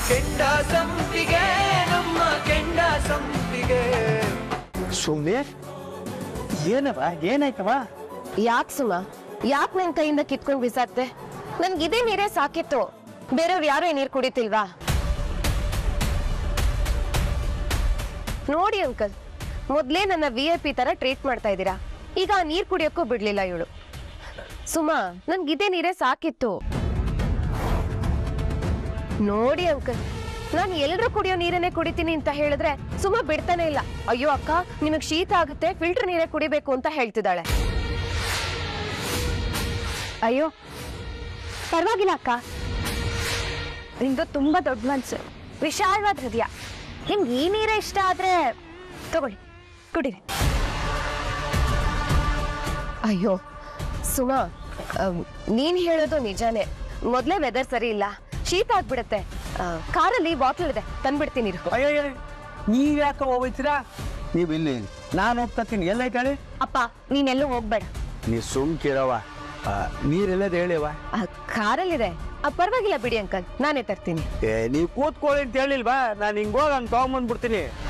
ಕೆಂಡ ಸಂಪಿಗೆ ನಮ್ಮ ಕೆಂಡ ಸಂಪಿಗೆ ಸುಮ್ಮನೆ ಏನವ ಏನಾಯ್ತವ ಯಾಕ್ ಸುಮ ಯಾಕ್ ನನ್ ಕೈಯಿಂದ ಕಿತ್ಕೊಂಡ್ ಬಿಸಾಕ್ತೆ ನನ್ಗೆ ಇದೇ ನೀರೇ ಸಾಕಿತ್ತು ಬೇರೆಯವ್ರು ಯಾರು ಈ ನೀರ್ ಕುಡಿತಿಲ್ವಾ ನೋಡಿ ಅಂಕಲ್ ಮೊದ್ಲೇ ನನ್ನ ವಿ ಐ ಪಿ ತರ ಟ್ರೀಟ್ ಮಾಡ್ತಾ ಇದ್ದೀರಾ ಈಗ ಆ ನೀರ್ ಕುಡಿಯೋಕ್ಕೂ ಬಿಡ್ಲಿಲ್ಲ ಇವಳು ಸುಮಾ ನನ್ಗೆ ಇದೇ ನೀರೇ ಸಾಕಿತ್ತು ನೋಡಿ ಅಂಕಲ್ ನಾನು ಎಲ್ರೂ ಕುಡಿಯೋ ನೀರನ್ನೇ ಕುಡಿತೀನಿ ಅಂತ ಹೇಳಿದ್ರೆ ಸುಮ್ಮ ಬಿಡ್ತಾನೆ ಇಲ್ಲ ಅಯ್ಯೋ ಅಕ್ಕ ನಿಮಗ್ ಶೀತ ಆಗುತ್ತೆ ಫಿಲ್ಟರ್ ನೀರೇ ಕುಡಿಬೇಕು ಅಂತ ಹೇಳ್ತಿದ್ದಾಳೆ ಅಯ್ಯೋ ಪರವಾಗಿಲ್ಲ ಅಕ್ಕ ನಿಮ್ದು ತುಂಬಾ ದೊಡ್ಡ ಮನ್ಸು ವಿಶಾಲವಾದ ಹೃದಯ ನಿಮ್ಗೆ ಈ ನೀರೇ ಇಷ್ಟ ಆದ್ರೆ ತಗೊಳ್ಳಿ ಕುಡೀರಿ ಅಯ್ಯೋ ಸುಮಾ ಅಮ್, ನೀನ್ ಹೇಳೋದು ನಿಜಾನೇ ಮೊದ್ಲೇ ವೆದರ್ ಸರಿ ಇಲ್ಲ ಶೀತ ಆಗ್ಬಿಡತ್ತೆ ಆ, ಕಾರಲ್ಲಿ ಬಾಟ್ಲ್ ಇದೆ ತಂದ್ಬಿಡ್ತೀನಿ ಇರು. ಅಯ್ಯೋ ನೀವ್ ಯಾಕೆ ಹೋಗ್ತೀರಾ ನೀವು ಇಲ್ಲಿ ನಾನು ಹೋಗ್ತೀನಿ ಎಲ್ಲೈತಾಳೆ ಅಪ್ಪ ನೀನೆಲ್ಲೂ ಹೋಗ್ಬೇಡ ನೀ ಸುಮ್ ಕೇಳವ ನೀರೆಲ್ಲದ ಹೇಳಿವ ಆ, ಕಾರಲ್ಲಿದೆ ಆ, ಪರವಾಗಿಲ್ಲ ಬಿಡಿ ಅಂಕಲ್ ನಾನೇ ತರ್ತೀನಿ ಏ ನೀವು ಕೂತ್ಕೊಳ್ಳಿ ಅಂತ ಹೇಳಿಲ್ವಾ ನಾನು ಹಿಂಗ್ ಹೋಗಿ ಹಂಗೆ ತಗೊಂಬಂದ್ಬಿಡ್ತೀನಿ